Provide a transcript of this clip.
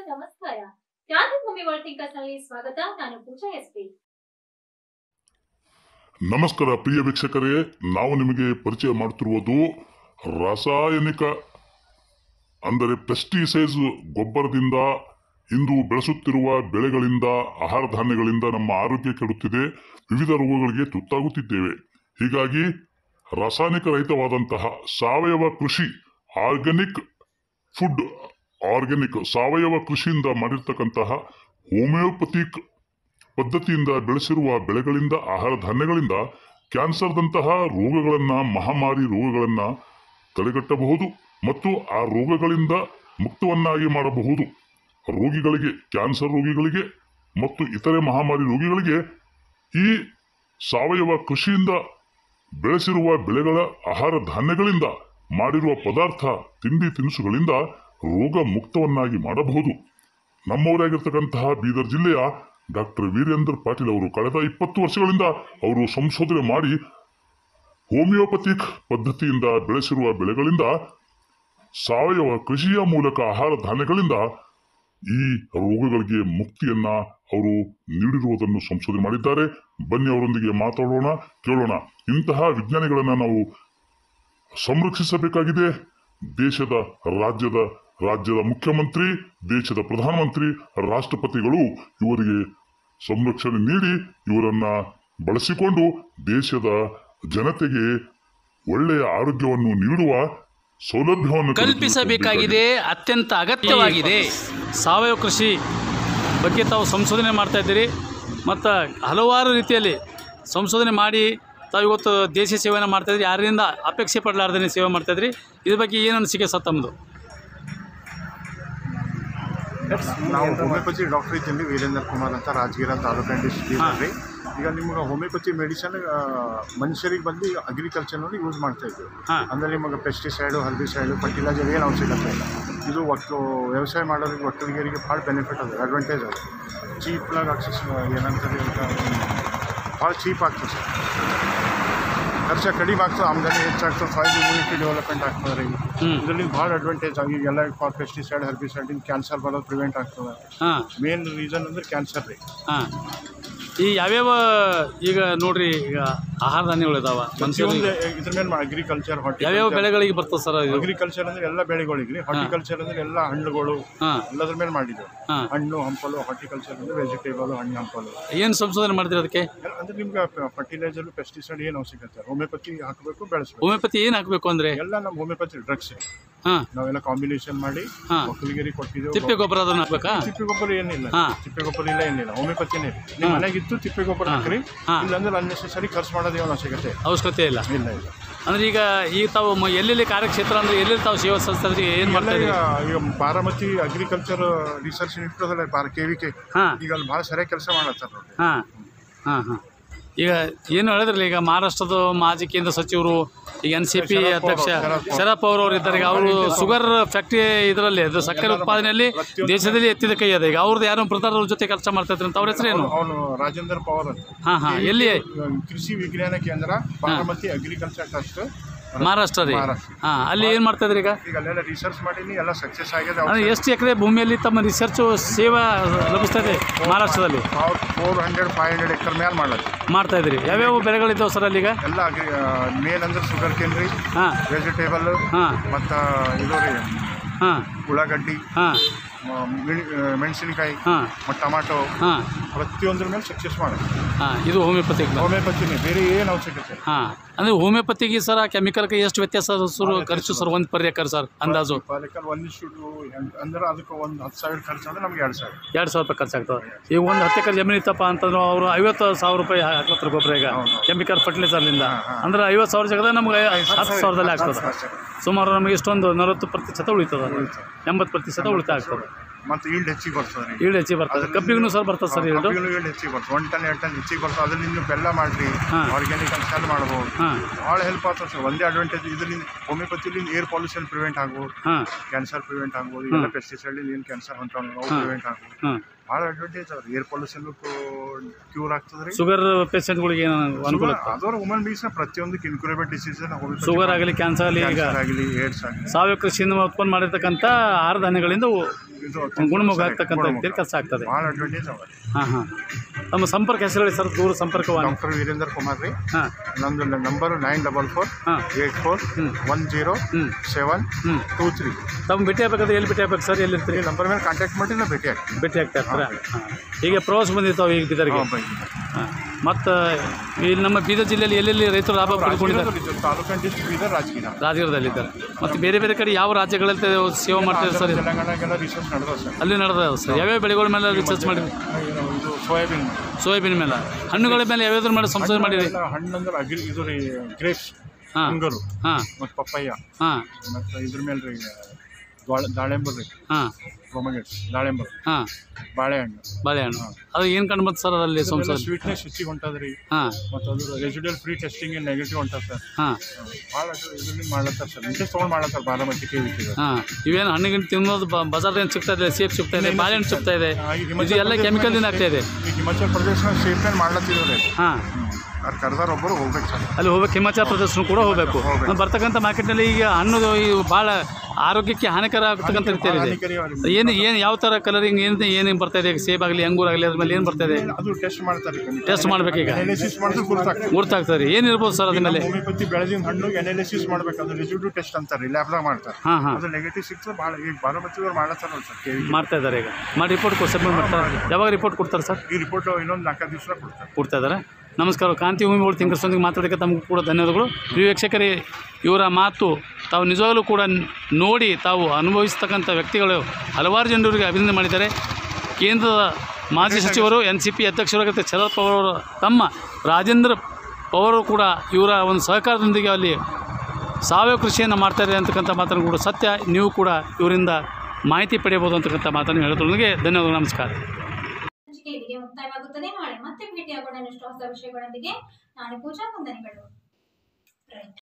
ನಮಸ್ಕಾರ ಕ್ರಾಂತಿಭೂಮಿ world thinkers ನಲ್ಲಿ ಸ್ವಾಗತ ನಾನು ಪೂಜಾ ಎಸ್ಪಿ ನಮಸ್ಕಾರ ಪ್ರಿಯ ವೀಕ್ಷಕರೇ ನಾವು ನಿಮಗೆ ಪರಿಚಯ ಮಾಡುತ್ತಿರುವುದು ರಾಸಾಯನಿಕ ಅಂದರೆ ಪೆಸ್ಟಿಸೈಡ್ಸ್ ಗೊಬ್ಬರದಿಂದ ಇಂದು ಬೆಳೆಸುತ್ತಿರುವ ಬೆಳೆಗಳಿಂದ ಆಹಾರ ಧಾನ್ಯಗಳಿಂದ ನಮ್ಮ ಆರೋಗ್ಯ ಕೆಡುತ್ತಿದೆ ವಿವಿಧ ರೋಗಗಳಿಗೆ ತುತ್ತಾಗುತ್ತಿದ್ದೇವೆ ಹೀಗಾಗಿ ರಾಸಾಯನಿಕ ರಹಿತವಾದಂತಹ ಸಾವಯವ ಕೃಷಿ ಆರ್ಗ್ಯಾನಿಕ್ ಫುಡ್ ಆರ್ಗ್ಯಾನಿಕ್ ಸಾವಯವ ಕೃಷಿಯಿಂದ ಮಾಡಿರ್ತಕ್ಕಂತಹ ಹೋಮಿಯೋಪತಿಕ್ ಪದ್ಧತಿಯಿಂದ ಬೆಳೆಸಿರುವ ಬೆಳೆಗಳಿಂದ ಆಹಾರ ಧಾನ್ಯಗಳಿಂದ ಕ್ಯಾನ್ಸರ್ದಂತಹ ರೋಗಗಳನ್ನು ಮಹಾಮಾರಿ ರೋಗಗಳನ್ನು ತಡೆಗಟ್ಟಬಹುದು ಮತ್ತು ಆ ರೋಗಗಳಿಂದ ಮುಕ್ತವನ್ನಾಗಿ ಮಾಡಬಹುದು ರೋಗಿಗಳಿಗೆ ಕ್ಯಾನ್ಸರ್ ರೋಗಿಗಳಿಗೆ ಮತ್ತು ಇತರೆ ಮಹಾಮಾರಿ ರೋಗಿಗಳಿಗೆ ಈ ಸಾವಯವ ಕೃಷಿಯಿಂದ ಬೆಳೆಸಿರುವ ಬೆಳೆಗಳ ಆಹಾರ ಧಾನ್ಯಗಳಿಂದ ಮಾಡಿರುವ ಪದಾರ್ಥ ತಿಂಡಿ ತಿನಿಸುಗಳಿಂದ ರೋಗ ಮುಕ್ತವನ್ನಾಗಿ ಮಾಡಬಹುದು ನಮ್ಮವರಾಗಿರ್ತಕ್ಕಂತಹ ಬೀದರ್ ಜಿಲ್ಲೆಯ ಡಾಕ್ಟರ್ ವೀರೇಂದ್ರ ಪಾಟೀಲ್ ಅವರು ಕಳೆದ ಇಪ್ಪತ್ತು ವರ್ಷಗಳಿಂದ ಅವರು ಸಂಶೋಧನೆ ಮಾಡಿ ಹೋಮಿಯೋಪತಿಕ್ ಪದ್ಧತಿಯಿಂದ ಬೆಳೆಸಿರುವ ಬೆಳೆಗಳಿಂದ ಸಾವಯವ ಕೃಷಿಯ ಮೂಲಕ ಆಹಾರ ಧಾನ್ಯಗಳಿಂದ ಈ ರೋಗಗಳಿಗೆ ಮುಕ್ತಿಯನ್ನ ಅವರು ನೀಡಿರುವುದನ್ನು ಸಂಶೋಧನೆ ಮಾಡಿದ್ದಾರೆ ಬನ್ನಿ ಅವರೊಂದಿಗೆ ಮಾತಾಡೋಣ ಕೇಳೋಣ ಇಂತಹ ವಿಜ್ಞಾನಿಗಳನ್ನ ನಾವು ಸಂರಕ್ಷಿಸಬೇಕಾಗಿದೆ ದೇಶದ ರಾಜ್ಯದ ರಾಜ್ಯದ ಮುಖ್ಯಮಂತ್ರಿ ದೇಶದ ಪ್ರಧಾನಮಂತ್ರಿ ರಾಷ್ಟ್ರಪತಿಗಳು ಇವರಿಗೆ ಸಂರಕ್ಷಣೆ ನೀಡಿ ಇವರನ್ನ ಬಳಸಿಕೊಂಡು ದೇಶದ ಜನತೆಗೆ ಒಳ್ಳೆಯ ಆರೋಗ್ಯವನ್ನು ನೀಡುವ ಸೌಲಭ್ಯವನ್ನು ಕಲ್ಪಿಸಬೇಕಾಗಿದೆ ಅತ್ಯಂತ ಅಗತ್ಯವಾಗಿದೆ ಸಾವಯವ ಕೃಷಿ ಬಗ್ಗೆ ತಾವು ಸಂಶೋಧನೆ ಮಾಡ್ತಾ ಇದ್ದೀರಿ ಮತ್ತು ಹಲವಾರು ರೀತಿಯಲ್ಲಿ ಸಂಶೋಧನೆ ಮಾಡಿ ತಾವು ಇವತ್ತು ದೇಶ ಸೇವೆಯನ್ನು ಮಾಡ್ತಾಯಿದ್ರಿ ಯಾರಿಂದ ಅಪೇಕ್ಷೆ ಪಡಲಾರ್ದೇ ಸೇವೆ ಮಾಡ್ತಾಯಿದ್ರಿ ಇದ್ರ ಬಗ್ಗೆ ಏನು ಅನಿಸಿಕೆ ಸರ್ ತಮ್ಮದು ನಾವು ಹೋಮಿಯೋಪತಿ ಡಾಕ್ಟರ್ ಇದ್ದೀನಿ ವೀರೇಂದ್ರ ಕುಮಾರ್ ಅಂತ ರಾಜಗಿರ ತಾಲೂಕು ಡಿಸ್ಟ್ರಿಕ್ಟ್ ರೀ ಈಗ ನಿಮ್ಗೆ ಹೋಮಿಯೋಪತಿ ಮೆಡಿಸನ್ ಮನುಷ್ಯರಿಗೆ ಬಂದು ಅಗ್ರಿಕಲ್ಚರ್ನಲ್ಲಿ ಯೂಸ್ ಮಾಡ್ತಾ ಇದ್ದೀವಿ ಹಾಂ ಅಂದರೆ ನಿಮಗೆ ಪೆಸ್ಟಿಸೈಡು ಹರ್ಬಿಸೈಡು ಫರ್ಟಿಲೈಸರ್ ಏನು ಅವಶ್ಯಕತೆ ಇಲ್ಲ ಇದು ಒಟ್ಟು ವ್ಯವಸಾಯ ಮಾಡೋರಿಗೆ ಒಕ್ಕಲಿಗರಿಗೆ ಭಾಳ ಬೆನಿಫಿಟ್ ಅದ ಅಡ್ವಾಂಟೇಜ್ ಅದ ಚೀಪ್ನಾಗ ಆಕ್ಸಸ್ ಏನಂತಾರೆ ಭಾಳ ಚೀಪ್ ಆಗ್ತದೆ ಸರ್ ಖರ್ಚು ಕಡಿಮೆ ಆಗ್ತದೆ ಆಮದಾನಿ ಹೆಚ್ಚಾಗ್ತದೆ ಸಾಯಿಲ್ ಇಮ್ಯುನಿಟಿ ಡೆವಲಪ್ಮೆಂಟ್ ಆಗ್ತದೆ ರೀ ಹ್ಮ್. ಇದರಲ್ಲಿ ಭಾಳ ಅಡ್ವಾಂಟೇಜ್ ಆಗಿ ಎಲ್ಲ ಪೆಸ್ಟಿಸೈಡ್ ಹರ್ಬಿಸೈಡ್ ಕ್ಯಾನ್ಸರ್ ಬರೋದು ಪ್ರಿವೆಂಟ್ ಆಗ್ತದೆ ಹಾಂ ಮೇನ್ ರೀಸನ್ ಅಂದ್ರೆ ಕ್ಯಾನ್ಸರ್ ರೀ ಹಾಂ ಈ ಯಾವ್ಯಾವ ಈಗ ನೋಡ್ರಿ ಈಗ ಆಹಾರ ಧಾನ್ಯಗಳು ಇದಾವ ಪ್ರತಿಯೊಂದು ಮನುಷ್ಯರಿಗೆ ಇದ್ರ ಮೇಲೆ ಅಗ್ರಿಕಲ್ಚರ್ ಯಾವ್ಯಾವ ಬೆಳೆಗಳಿಗೆ ಬರ್ತದೆ ಸರ್ ಇದು ಅಗ್ರಿಕಲ್ಚರ್ ಅಂದ್ರೆ ಎಲ್ಲ ಬೆಳೆಗಳಿಗೆ ರೀ ಹಾರ್ಟಿಕಲ್ಚರ್ ಅಂದ್ರೆ ಎಲ್ಲ ಹಣ್ಣುಗಳು ಹಾಂ ಎಲ್ಲದ್ರ ಮೇಲೆ ಮಾಡಿದ್ರು ಹಾಂ ಹಣ್ಣು ಹಂಪಲು ಹಾರ್ಟಿಕಲ್ಚರ್ ಅಂದ್ರೆ ವೆಜಿಟೇಬಲ್ ಹಣ್ಣು ಹಂಪಲು ಏನು ಸಂಶೋಧನೆ ಮಾಡ್ತೀರಿ ಅದಕ್ಕೆ ಎಲ್ಲ- ಅಂದ್ರೆ ನಿಮ್ಗೆ ಫರ್ಟಿಲೈಸರ್ ಪೆಸ್ಟಿಸೈಡ್ ಏನು ಅವಶ್ಯಕತೆ ಹೋಮಿಯೋಪತಿ ಹಾಕಬೇಕು ಬೆಳೆಸ್ಬೇಕು ಹೋಮಿಯೋಪತಿ ಏನು ಹಾಕಬೇಕು ಅಂದರೆ ಎಲ್ಲ ನಮ್ಮ ಹೋಮಿಯೋಪತಿ ಡ್ರಗ್ಸ್ ಹಾಂ ನಾವೆಲ್ಲ ಕಾಂಬಿನೇಷನ್ ಮಾಡಿ ಹಾಂ ಒಕ್ಕಲಿಗರಿಗೆ ಕೊಟ್ಟಿದ್ದೇವೆ ತಿಪ್ಪೆ ಗೊಬ್ಬರ ಅದನ್ನು ಹಾಕ್ಬೇಕಾ ತಿಪ್ಪೆ ಗೊಬ್ಬರ ಏನಿಲ್ಲ ಹಾ. ತಿಪ್ಪೆ ಗೊಬ್ಬರ ಇಲ್ಲ ಏನಿಲ್ಲ ಹೋಮಿಯೋಪತಿನೇ ನಿಮ್ಮ ಮನೆಗಿತ್ತು ತಿಪ್ಪೆ ಗೊಬ್ಬರ ಹಾಕ್ರಿ ಹಾ. ಇಲ್ಲಾಂದ್ರೆ ಅನ್ನೆಸರಿ ಖರ್ಚು ಮಾಡೋದು ಏನು ಅವಶ್ಯಕತೆ ಅವಶ್ಯಕತೆ ಇಲ್ಲ ಇಲ್ಲ ಇಲ್ಲ ಅಂದ್ರೆ ಈಗ ಈಗ ತಾವು ಮ- ಎಲ್ಲೆಲ್ಲಿ ಕಾರ್ಯಕ್ಷೇತ್ರ ಅಂದ್ರೆ ಎಲ್ಲೆಲ್ಲಿ ತಾವು ಸೇವಾ ಸಂಸ್ಥೆ ಏನು ಮಾಡ್ತಾ ಎಲ್ಲ ಇದ್ದೀರಿ ಈಗ ಈಗ ಬಾರಾಮತಿ ಅಗ್ರಿಕಲ್ಚರ್ ರಿಸರ್ಚ್ ಇನ್ಸ್ಟಿಟ್ಯೂಟ್ ಅಲ್ಲ ಬಾರ ಕೆ ವಿ ಕೆ ಹಾಂ ಈಗ ಅಲ್ಲಿ ಭಾಳ ಸರಿಯಾಗಿ ಕೆಲಸ ಮಾಡತ್ತಾರ ನೋಡಿ ಹಾಂ ಹಾಂ ಹಾಂ ಈಗ ಏನು ಹೇಳಿದ್ರಲ್ಲ ಈಗ ಮಹಾರಾಷ್ಟ್ರದ ಮಾಜಿ ಕೇಂದ್ರ ಸಚಿವರು ಈಗ ಎನ್ ಸಿ ಪಿ ಶರದ್ ಅಧ್ಯಕ್ಷ ಪವಾರ್, ಶರದ್ ಪವಾರ್. ಶರದ್ ಪವಾರ್ ಅವರು ಇದ್ದಾರೆ ಈಗ ಅವರು ಶುಗರ್ ಫ್ಯಾಕ್ಟ್ರಿ ಇದರಲ್ಲಿ ಅದು ಸಕ್ಕರೆ ಉತ್ಪಾದನೆಯಲ್ಲಿ ದೇಶದಲ್ಲಿ ಎತ್ತಿದ ಕೈ ಅದ ಈಗ ಅವ್ರದ್ದು ಯಾರೋ ಪ್ರಧಾನರ ಜೊತೆ ಕೆಲಸ ಮಾಡ್ತಾ ಇದ್ರು ಅಂತ ಅವ್ರ ಹೆಸರೇನು ಅವನು ರಾಜೇಂದ್ರ ಪವಾರ್ ಅಂತ ಹಾಂ ಹಾಂ ಎಲ್ಲಿ ಕೃಷಿ ವಿಜ್ಞಾನ ಕೇಂದ್ರ ಬಾರಾಮತಿ ಅಗ್ರಿಕಲ್ಚರ್ ಟ್ರಸ್ಟ್ ಮಹಾರಾಷ್ಟ್ರ ರೀ ಮಹಾರಾಷ್ಟ್ರ. ಹಾಂ ಅಲ್ಲಿ ಏನು ಮಾಡ್ತಾ ಇದ್ರಿ ಈಗ ಈಗ ಅಲ್ಲೆಲ್ಲ ರಿಸರ್ಚ್ ಮಾಡೀನಿ ಎಲ್ಲ ಸಕ್ಸಸ್ ಆಗಿದೆ ಅಂದ್ರೆ ಎಷ್ಟು ಎಕರೆ ಭೂಮಿಯಲ್ಲಿ ತಮ್ಮ ರಿಸರ್ಚು ಸೇವಾ ಲಭಿಸ್ತಾ ಇದೆ ಮಹಾರಾಷ್ಟ್ರದಲ್ಲಿ four hundred five hundred acre ಮೇಲೆ ಮಾಡತ್ತೆ ಮಾಡ್ತಾ ಇದ್ರಿ ಯಾವ್ಯಾವ ಬೆಳೆಗಳಿದ್ದಾವೆ ಸರ್ ಅಲ್ಲಿಗ ಎಲ್ಲ ಅಗ್ರಿ ಮೇನ್ ಅಂದ್ರೆ ಶುಗರ್ ಕೇನ್ ರೀ ಹಾಂ ವೆಜಿಟೇಬಲ್ ಹಾಂ ಮತ್ತು ಇದು ರೀ ಹಾಂ ಉಳ್ಳಾಗಡ್ಡಿ ಹಾಂ ಮ- ಮೆಣ್- ಮೆಣಸಿನಕಾಯಿ ಹಾಂ ಮತ್ತು ಟಮಾಟೋ ಹಾಂ ಪ್ರತಿಯೊಂದ್ರ ಮೇಲೆ ಸಕ್ಸಸ್ ಮಾಡುತ್ತೆ ಹಾಂ ಇದು ಹೋಮಿಯೋಪತಿಕ್ ಹೋಮಿಯೋಪತಿನೇ ಬೇರೆ ಏನು ಅವಶ್ಯಕತೆ ಇಲ್ಲ. ಹಾಂ ಅಂದರೆ ಹೋಮಿಯೋಪತಿಗೆ ಸರ್ ಕೆಮಿಕಲ್ಗೆ ಎಷ್ಟು ವ್ಯತ್ಯಾಸ ಅದು ಸರ್ ಖರ್ಚು ಸರ್ ಒಂದು ಪರ್ ಎಕರ್ ಸರ್ ಅಂದಾಜು ಪಾಲಿಕಲ್ ಒಂದು ಇಷ್ಟು ಅಂದ್ರೆ ಅದಕ್ಕೆ ಒಂದು ಹತ್ತು ಸಾವಿರ ಖರ್ಚು ಅಂದ್ರೆ ನಮ್ಗೆ ಎರಡು ಸಾವಿರ ಎರಡು ಸಾವಿರ ರೂಪಾಯಿ ಖರ್ಚಾಗ್ತದೆ ಈಗ ಒಂದು ಹತ್ತು ಎಕರೆ ಜಮೀನು ಇತ್ತಪ್ಪ ಅಂತಂದ್ರೆ ಅವರು ಐವತ್ತು ಸಾವಿರ ರೂಪಾಯಿ ಹಾಕ್ಲತ್ತಾರೆ ಗೊಬ್ಬರ ಈಗ ಹೌದು. ಕೆಮಿಕಲ್ ಫರ್ಟಿಲೈಸರ್ಲಿಂದ ಅಂದ್ರೆ ಐವತ್ತು ಸಾವಿರ ಜಾಗದಾಗ ನಮ್ಗೆ ಹತ್ತು ಸಾವಿರದಲ್ಲಿ ಆಗ್ತದೆ ಸುಮಾರು ನಮಗೆ ಇಷ್ಟೊಂದು ನಲವತ್ತು ಪ್ರತಿಶತ ಉಳಿತದೆ ಎಂಬತ್ತು ಪ್ರತಿಶತ ಉಳಿತಾಯ ಆಗ್ತದೆ ಮತ್ತು ಈಲ್ಡ್ ಹೆಚ್ಚಿಗೆ ಬರ್ತದೆ ರೀ ಈಲ್ಡ್ ಹೆಚ್ಚಿಗೆ ಬರ್ತದೆ ಕಬ್ಬಿಗೂ ಸರ್ ಬರ್ತದೆ ಸರ್ ಈಲ್ಡು ಕಬ್ಬಿನೂ ಈಲ್ಡ್ ಹೆಚ್ಚಿಗೆ ಬರ್ತದೆ ಒನ್ ಟನ್ ಎರಡು ಟನ್ ಹೆಚ್ಚಿಗೆ ಬರ್ತದೆ ಅದರಿಂದ ಬೆಲ್ಲ ಮಾಡಿರಿ ಹಾಂ. ಆರ್ಗ್ಯಾನಿಕ್ ಅಂತ ಸೆಲ್ ಮಾಡ್ಬೋದು ಹಾಂ ಭಾಳ ಹೆಲ್ಪ್ ಆಗ್ತದೆ ಸರ್ ಒಂದೇ ಅಡ್ವಾಂಟೇಜ್ ಇದರಿಂದ ಹೋಮಿಯೋಪತಿಲಿಂದ ಏರ್ ಪೊಲ್ಯೂಷನ್ ಪ್ರಿವೆಂಟ್ ಆಗ್ಬೋದು ಹಾಂ ಕ್ಯಾನ್ಸರ್ ಪ್ರಿವೆಂಟ್ ಆಗ್ಬೋದು ಎಲ್ಲ ಪೆಸ್ಟಿಸೈಡ್ ಏನು ಕ್ಯಾನ್ಸರ್ ಹೊಂಟಾವ ಅವು ಪ್ರಿವೆಂಟ್ ಆಗ್ಬೋದು ಹಾಂ ಭಾಳ ಅಡ್ವಾಂಟೇಜ್ ಅವ್ರಿ ಏರ್ ಪೊಲ್ಯೂಷನ್ ಕ್ಯೂರ್ ಆಗ್ತದೆ ರೀ ಶುಗರ್ ಪೇಷಂಟ್ಗಳಿಗೆ ಏನು ಅನುಕೂಲ ಅದರ ವುಮನ್ ಬೀಸ್ನ ಪ್ರತಿಯೊಂದಕ್ಕೆ ಇನ್ಕ್ಯೂರೇಬಲ್ ಡಿಸೀಸ್ ಶುಗರ್ ಆಗಲಿ ಕ್ಯಾನ್ಸರ್ ಆಗಲಿ ಈಗ ಆಗಲಿ ಏಡ್ಸ್ ಆಗಲಿ ಸಾವಯವ ಕೃಷಿಯಿಂದ ಉತ್ಪನ್ನ ಮಾಡಿರ್ತಕ್ಕಂಥ ಆಹಾರ ಧಾನ್ಯಗಳಿಂದ ಅವು ಇದು ಗುಣಮುಖ ಆಗ್ತಕ್ಕಂಥ ರೀತಿಯಲ್ಲಿ ಕೆಲಸ ಆಗ್ತದೆ ಭಾಳ ಅಡ್ವಾಂಟೇಜ್ ಅವ ಹಾಂ ಹಾಂ ತಮ್ಮ ಸಂಪರ್ಕ ಹೆಸರು ಹೇಳಿ ಸರ್ ದೂರ ಸಂಪರ್ಕವಾಗಿ ಡಾಕ್ಟರ್ ವೀರೇಂದ್ರ ಕುಮಾರ್ ರೀ ಹಾಂ ನಮ್ಮದು ನಂಬರು ನೈನ್ ಡಬಲ್ ಫೋರ್ ಹಾಂ ಏಯ್ಟ್ ಫೋರ್ ಹ್ಮ್. ಒನ್ ಜೀರೋ ಹ್ಞೂ ಸೆವೆನ್ ಹ್ಞೂ ಟೂ ತ್ರೀ ತಮ್ಮ ಭೇಟಿ ಆಗ್ಬೇಕಾದ್ರೆ ಎಲ್ಲಿ ಭೇಟಿ ಆಗ್ಬೇಕು ಸರ್ ಎಲ್ಲಿರ್ತೀರಿ ಈ ನಂಬರ್ ಮೇಲೆ ಕಾಂಟ್ಯಾಕ್ಟ್ ಮಾಡಿ ನಾವು ಭೇಟಿ ಆಗ್ತೀವಿ ಭೇಟಿ ಆಗ್ತಾ ಇರ್ತಾರೆ ಹಾಂ ಹೀಗೆ ಪ್ರವಾಸ ಬಂದಿರ್ತಾವೆ ಈಗ ಬೀದರ್ಗೆ ಹಾಂ ಬೈ ಹಾಂ ಮತ್ತು ಇಲ್ಲಿ ನಮ್ಮ ಬೀದರ್ ಜಿಲ್ಲೆಯಲ್ಲಿ ಎಲ್ಲೆಲ್ಲಿ ರೈತರು ಲಾಭ ಪಡ್ಕೊಂಡಿದ್ದಾರೆ ತಾಲೂಕು ಡಿಸ್ಟ್ರಿಕ್ಟ್ ಬೀದರ್ ರಾಜಕೀಯ ರಾಜಗೀರದಲ್ಲಿದ್ದಾರೆ ಮತ್ತು ಬೇರೆ ಬೇರೆ ಕಡೆ ಯಾವ ರಾಜ್ಯಗಳಲ್ಲಿ ಸೇವೆ ಮಾಡ್ತಾರೆ ಸರ್ ತೆಲಂಗಾಣಗೆಲ್ಲ ರಿಸರ್ಚ್ ನಡೆದ ಸರ್ ಅಲ್ಲಿ ನಡೆದ ಸರ್ ಯಾವ್ಯಾವ ಬೆಳೆಗಳ ಮೇಲೆ ರಿಸರ್ಚ್ ಮಾಡಿ ಏನು ಇದು ಸೋಯಾಬೀನ್ ಸೋಯಾಬೀನ್ ಮೇಲೆ ಹಣ್ಣುಗಳ ಮೇಲೆ ಯಾವ್ಯಾವ್ದ್ರ ಮೇಲೆ ಸಂಶೋಧನೆ ಮಾಡಿರಿ ಎಲ್ಲ ಹಣ್ಣು ಅಂದ್ರೆ ಅಗಿಲ್ ಇದು ರೀ ಗ್ರೇಪ್ಸ್ ಹಾಂ ಅಂಗರು ಹಾಂ ಮತ್ತು ಪಪ್ಪಯ್ಯ ಹಾಂ ಮತ್ತು ಇದ್ರ ಮೇಲೆ ರೀ ದಾಳ ದಾಳಿಂಬರು ರೀ ಹಾಂ ಪ್ರೊಮಗೇಟ್ಸ್ ದಾಳಿಂಬರು ಹಾಂ ಬಾಳೆಹಣ್ಣು ಬಾಳೆಹಣ್ಣು ಅದು ಏನು ಕಂಡು ಬಂತು ಸರ್ ಅಲ್ಲಿ ಸಂಶೋಧನೆ ಸ್ವೀಟ್ನೆಸ್ ಹೆಚ್ಚಿಗೆ ಹೊಂಟದ ರೀ ಹಾಂ ಮತ್ತು ಅದು ರೆಸಿಡಿಯಲ್ ಫ್ರೀ ಟೆಸ್ಟಿಂಗ್ ನೆಗೆಟಿವ್ ಹೊಂಟದ ಸರ್ ಹಾಂ ಭಾಳ ಇದರಿಂದ ಮಾಡ್ಲತ್ತಾರ ಸರ್ ಇಂಟ್ರೆಸ್ಟ್ ತೊಗೊಂಡು ಮಾಡ್ಲತ್ತಾರ ಬಾರಾಮತಿ ಕೆ ವಿ ಹಾಂ ಇವೇನು ಹಣ್ಣಿಗಿನ ತಿನ್ನೋದು ಬ- ಬಜಾರ್ದಿಂದ ಸಿಗ್ತಾ ಇದೆ ಸೇಬ್ ಸಿಗ್ತಾ ಇದೆ ಬಾಳೆಹಣ್ಣು ಸಿಗ್ತಾ ಇದೆ ಇದು ಎಲ್ಲ ಕೆಮಿಕಲ್ದಿಂದ ಆಗ್ತಾ ಇದೆ ಈಗ ಹಿಮಾಚಲ ಪ್ರದೇಶನ ಸೇಫ್ಟೇನ್ ಮಾಡ್ಲತ್ತಿದ್ರು ಹಾಂ ಅವ್ರು ಕರೆದಾರ ಒಬ್ಬರು ಹೋಗ್ಬೇಕು ಸರ್ ಅಲ್ಲಿ ಹೋಗ್ಬೇಕು ಹಿಮಾಚಲ ಪ್ರದೇಶನೂ ಕೂಡ ಹೋಗಬೇಕು ಹೋಗ್ಬೇಕು. ಬರ್ತಕ್ಕಂಥ ಮಾರ್ಕೆಟ್ನಲ್ಲಿ ಈಗ ಹಣ್ಣು ಇವು ಭಾಳ ಆರೋಗ್ಯಕ್ಕೆ ಹಾನಿಕರ ಆಗ್ತಕ್ಕಂಥ ರೀತಿಯಲ್ಲಿ ಇದೆ ಹಾನಿಕಾರಿ ಅವ್ರಿಗೆ. ಏನು ಏನು ಯಾವ ಥರ ಕಲರಿಂಗ್ ಏನು ಏನೇನು ಬರ್ತಾ ಇದೆ ಸೇಬ್ ಆಗಲಿ ಅಂಗೂರ್ ಆಗಲಿ ಅದ್ರ ಮೇಲೆ ಏನು ಬರ್ತಾ ಇದೆ ಅದು ಟೆಸ್ಟ್ ಮಾಡ್ತಾರೆ ಟೆಸ್ಟ್ ಮಾಡ್ಬೇಕೀಗ ಎನಾಲಿಸಿಸ್ ಮಾಡಿದ್ರೆ ಗುರುತಾಗ್ತದೆ ಗುರ್ತಾಗ್ತದೆ ರೀ ಏನಿರ್ಬೋದು ಸರ್ ಅದ್ರ ಮೇಲೆ ಹೋಮಿಯೋಪತಿ ಬೆಳೆದಿನ ಹಣ್ಣು ಎನಾಲಿಸಿಸ್ ಮಾಡ್ಬೇಕು ಅದು ರೆಸಿಡ್ಯೂ ಟೆಸ್ಟ್ ಅಂತಾರೆ ಲ್ಯಾಬ್ದಾಗ ಮಾಡ್ತಾರೆ ಹಾಂ ಹಾಂ ಅದು ನೆಗೆಟಿವ್ ಸಿಕ್ತದೆ ಭಾಳ ಈಗ ಬಾರಾಮತಿಯವ್ರು ಮಾಡ್ಲತ್ತಾರ ನೋಡಿ ಸರ್ ಕೆ ಮಾಡ್ತಾ ಇದ್ದಾರೆ ಈಗ ಮಾಡಿ ರಿಪೋರ್ಟ್ ಕೊ ಸಬ್ಮಿಟ್ ಮಾಡ್ತಾರೆ ಯಾವಾಗ ರಿಪೋರ್ಟ್ ಕೊಡ್ತಾರೆ ಸರ್ ಈ ರಿಪೋರ್ಟ್ ಇನ್ನೊಂದು ನಾಲ್ಕು ದಿವಸ ಕೊಡ್ತಾರೆ ಕೊಡ್ತಾ ಇದ್ದಾರೆ ನಮಸ್ಕಾರ ಕಾಂತಿ ಭೂಮಿಗಳು ತಿಂಕರ್ಸೊಂದಿಗೆ ಮಾತಾಡೋಕ್ಕೆ ತಮಗೂ ಕೂಡ ಧನ್ಯವಾದಗಳು ಪ್ರಿಯ ವೀಕ್ಷಕರೇ ಇವರ ಮಾತು ತಾವು ನಿಜವಾಗಲೂ ಕೂಡ ನೋಡಿ ತಾವು ಅನುಭವಿಸ್ತಕ್ಕಂಥ ವ್ಯಕ್ತಿಗಳು ಹಲವಾರು ಜನರಿಗೆ ಅಭಿನಂದನೆ ಮಾಡಿದ್ದಾರೆ ಕೇಂದ್ರದ ಮಾಜಿ ಸಚಿವರು ಎನ್ ಸಿ ಪಿ ಅಧ್ಯಕ್ಷರಾಗಿದ್ದ ಶರದ್ ಪವಾರ್ ಅವರ ತಮ್ಮ ರಾಜೇಂದ್ರ ಪವಾರ್ ಕೂಡ ಇವರ ಒಂದು ಸಹಕಾರದೊಂದಿಗೆ ಅಲ್ಲಿ ಸಾವಯವ ಕೃಷಿಯನ್ನು ಮಾಡ್ತಾರೆ ಅಂತಕ್ಕಂಥ ಮಾತನ್ನು ಕೂಡ ಸತ್ಯ ನೀವು ಕೂಡ ಇವರಿಂದ ಮಾಹಿತಿ ಪಡೆಯಬಹುದು ಅಂತಕ್ಕಂಥ ಮಾತನ್ನು ಹೇಳೋದ್ರೊಂದಿಗೆ ಧನ್ಯವಾದಗಳು ನಮಸ್ಕಾರ ಸಂಚಿಕೆ ಇಲ್ಲಿಗೆ ಮುಕ್ತಾಯವಾಗುತ್ತದೆ ನಾಳೆ ಮತ್ತೆ ಭೇಟಿಯಾಗೋಣ ಇನ್ನಷ್ಟು ಹೊಸ ವಿಷಯಗಳೊಂದಿಗೆ ನಾನು ಪೂಜಾ ವಂದನೆಗಳು ರೈಟ್